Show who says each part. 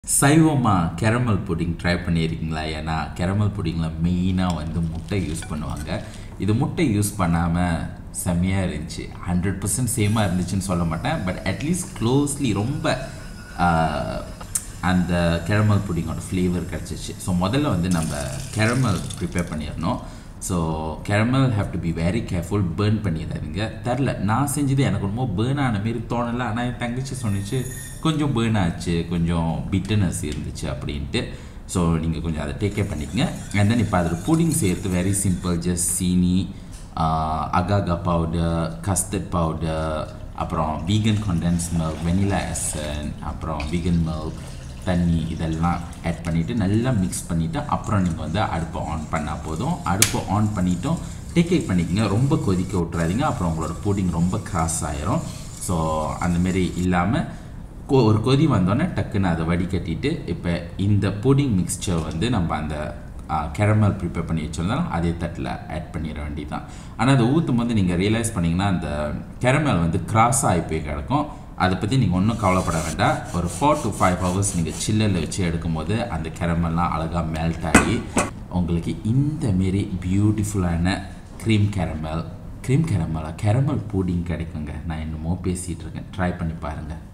Speaker 1: சைவமாக caramel pudding try பண்ணியிருக்கீங்களா ஏன்னா caramel புடிங்கில் மெயினாக வந்து முட்டை யூஸ் பண்ணுவாங்க இது முட்டை யூஸ் பண்ணாமல் செம்மையாக இருந்துச்சு ஹண்ட்ரட் பர்சன்ட் சேமாக இருந்துச்சுன்னு சொல்ல மாட்டேன் பட் அட்லீஸ்ட் க்ளோஸ்லி ரொம்ப ஆஹ், அந்த கேரமல் புடிங்கோட ஃப்ளேவர் கிடச்சிச்சு ஸோ முதல்ல வந்து நம்ம கேரமல் ப்ரிப்பேர் பண்ணிடணும் so caramel have to be very careful burn பண்ணிடாதீங்க தெரில நான் செஞ்சது எனக்கு ரொம்ப பேர்ன் ஆன மாரி தோணலை ஆனால் என் தங்கச்சி சொன்னிச்சு கொஞ்சம் பேர்ன் ஆச்சு கொஞ்சம் பிட்டனஸ் இருந்துச்சு அப்படின்ட்டு ஸோ நீங்கள் கொஞ்சம் அதை டேக் கேர் பண்ணிக்கங்க அண்ட் தென் இப்போ அதில் புடிங் செய்கிறது வெரி சிம்பிள் ஜஸ்ட் சீனி அகாகா பவுடர் கஸ்டர்ட் பவுடர் அப்புறம் vegan condense milk vanilla essence அப்புறம் வீகன் மில்க் தண்ணி இதெல்லாம் ஆட் பண்ணிவிட்டு நல்லா மிக்ஸ் பண்ணிவிட்டு அப்புறம் நீங்கள் வந்து அடுப்பை ஆன் பண்ணால் போதும் அடுப்பை ஆன் பண்ணிட்டும் டேக் பண்ணிக்கங்க ரொம்ப கொதிக்க விட்றாதீங்க அப்புறம் உங்களோட புடிங் ரொம்ப கிராஸ் ஆயிரும் ஸோ அந்தமாரி இல்லாமல் கொ- ஒரு கொதி வந்தோடனே டக்குன்னு அதை வடிகட்டிட்டு இப்போ இந்த புடிங் மிக்ஸ்சர் வந்து நம்ம அந்த கேரமல் ப்ரிப்பேர் பண்ணி வச்சுருந்தோம் அதே தட்டில் ஆட் பண்ணிட வேண்டியதுதான் ஆனால் அதை ஊற்றும் போது நீங்கள் ரியலைஸ் பண்ணிங்கன்னா அந்த கேரமல் வந்து கிராஸ் ஆகி போய் கிடக்கும் அதை பற்றி நீங்கள் ஒன்றும் கவலைப்பட வேண்டாம் ஒரு ஃபோர் டு ஃபைவ் ஹவர்ஸ் நீங்கள் சில்லரில் வச்சு எடுக்கும்போது அந்த கேரமெல்லாம் அழகாக மெல்ட் ஆகி உங்களுக்கு இந்த மாரி பியூட்டிஃபுல்லான க்ரீம் கேரமல் க்ரீம் கேரமலா கேரமல் பூடிங் கிடைக்குங்க நான் என்னமோ பேசிகிட்டு இருக்கேன் ட்ரை பண்ணி பாருங்கள்